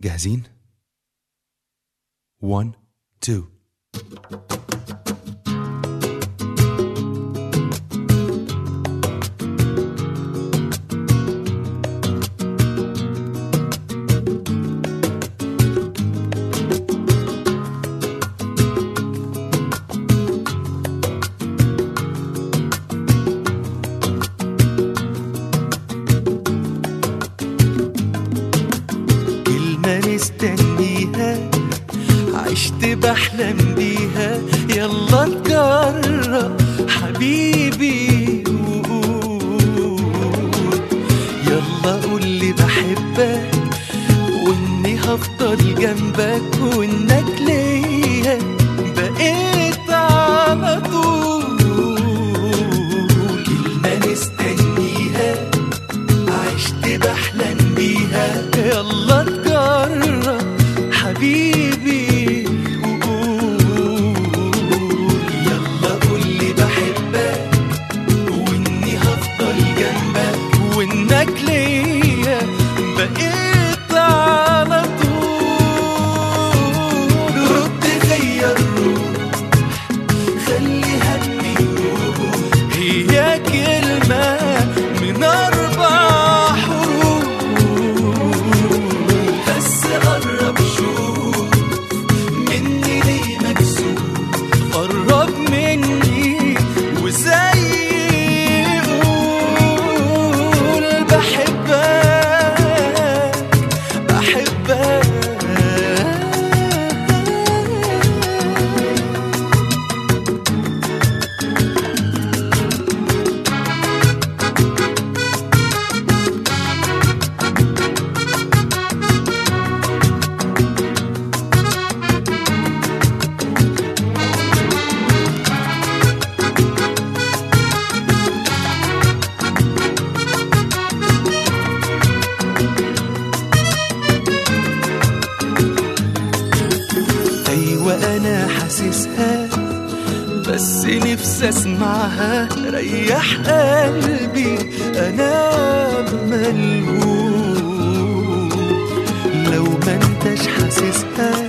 جاهزين؟ 1 2 كلمة مستنيها عشت بحلم بيها يلا تجرب حبيبي وقول يلا قول لي بحبك واني هفضل جنبك وانك ليا بقيت على طول كلمة مستنيها عشت بحلم بيها يلا تجرب حبيبي وقول يلا قولي بحبك واني هفضل جنبك وانك ليا بقيت على طول رد فيا الروح خلي همي يروح هي كلمة من أربع حروف بس قرب شوف مني ليه مكسوف قرب مني وزي قول بحبك بحبك أيوة أنا حاسسها بس نفسي أسمعها ريح قلبي أنا ملهوف لو ما انتش حاسسها